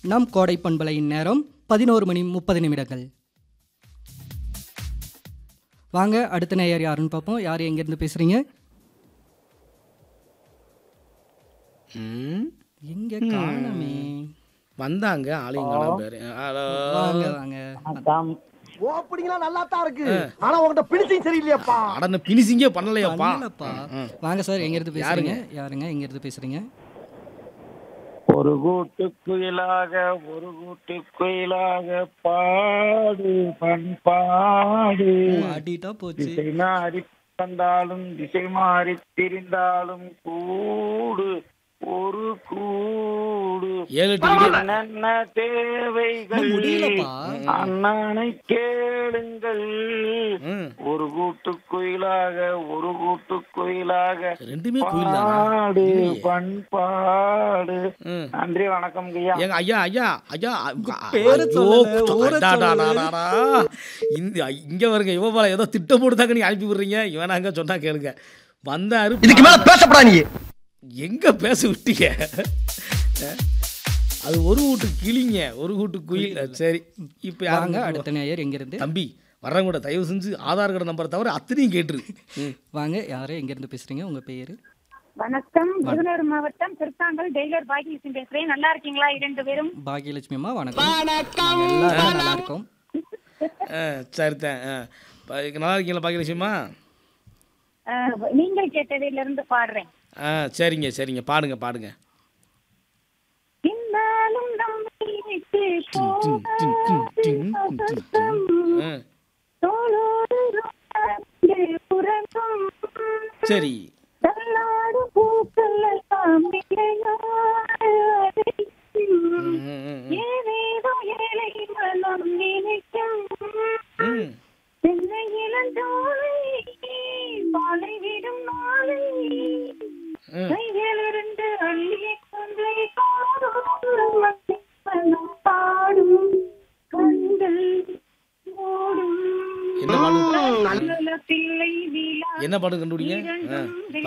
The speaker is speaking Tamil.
நம் கோடை பண்பலையின் நேரம் பதினோரு மணி முப்பது நிமிடங்கள் வாங்க அடுத்த நேயர் யாருன்னு பார்ப்போம் யார் எங்கேருந்து பேசுகிறீங்க ம் எங்கே காணமே வந்தாங்க ஆலயங்களாம் பேர் ஹலோ வாங்க வாங்க ஓப்பனிங்லாம் நல்லா தான் இருக்கு ஆனா உன்கிட்ட பிடிச்சிங் சரியில்லையாப்பா அடன பினிசிங்கே பண்ணலையாப்பா பண்ணலப்பா வாங்க சார் எங்கேருந்து பேசுகிறீங்க யாருங்க எங்கேருந்து பேசுகிறீங்க ஒரு கூட்டு குயிலாக ஒரு கூட்டு குயிலாக பாடு பண்பாடு ஆடிட்டா போச்சு திசை மாறி வந்தாலும் திசை மாறி திரிந்தாலும் கூடு ஒரு கூடு ஏழு டிக்கெட் என்னென்ன தேவைகள் இன்னும் முடியலப்பா அண்ணனை கேளுங்கள் ம் ஒரு கூட்டு குயிலாக ஒரு கூட்டு குயிலாக ரெண்டுமே கோயில் தானா பாடு பண்பாடு ம் நன்றி வணக்கம் ஐயா எங்க ஐயா ஐயா ஐயா பேரை ஐயோ, சொல்லல, ஊரை அடா, அடா, சொல்லல. அடா, அடா. இந்த இங்க வருங்க இவ போல ஏதோ திட்டம் போட்டு தாங்க நீ அனுப்பி விடுறீங்க இவன் அங்க சொன்னா கேளுங்க வந்தாரு இதுக்கு மேல பேசப்படா நீ எங்க பேச விட்டீங்க அஹ், அது ஒரு வீட்டு கிளிங்க ஒரு வீட்டு குயில் சரி இப்ப வாங்க யாருங்க அடுத்த நேயர் எங்கேருந்து தம்பி வர்றவங்க கூட தயவு செஞ்சு ஆதார் கார்டு நம்பரை தவிர அத்தனையும் கேட்டுரு ம். வாங்க யார் எங்கேருந்து பேசுகிறீங்க உங்கள் பேர் வணக்கம் விருதுநகர் மாவட்டம் திருத்தாங்கல் டெய்லர் பாகியலட்சுமி பேசுறேன் நல்லா இருக்கீங்களா இரண்டு பேரும் பாகியலட்சுமி அம்மா வணக்கம் நாங்க எல்லாரும் நல்லா இருக்கோம் அஹ், சரிதான் அஹ். ப- நல்லா இருக்கீங்களா பாக்கியலட்சுமா அஹ், நீங்கள் கேட்டதிலிருந்து இருந்து பாடுறேன் ஆ சரிங்க சரிங்க பாடுங்க பாடுங்க இன்னாலும் நம்மை விட்டு டின், டின், டின், டின், டின், டின், டின். ம், தோளோடு ருமாந்து உறங்கும் சரி தள்ளாடு பூக்கள் எல்லாம் நிலையாக அழைக்கும். ம், ம், ம், ம். ஏதேதோ ஏழை மனம் நினைக்கும் ம் சென்னை இளஞ்சோலை பாலை விடும் நாளை ம். கைகளிலிருந்து அள்ளிய கொன்றை காணும் மனம் பாடும் கண்கள் ஓடும் என்ன பாடு நல்ல பிள்ளை வீழா என்ன பாடு கண்டுபிடிங்க ஆ இரண்டும்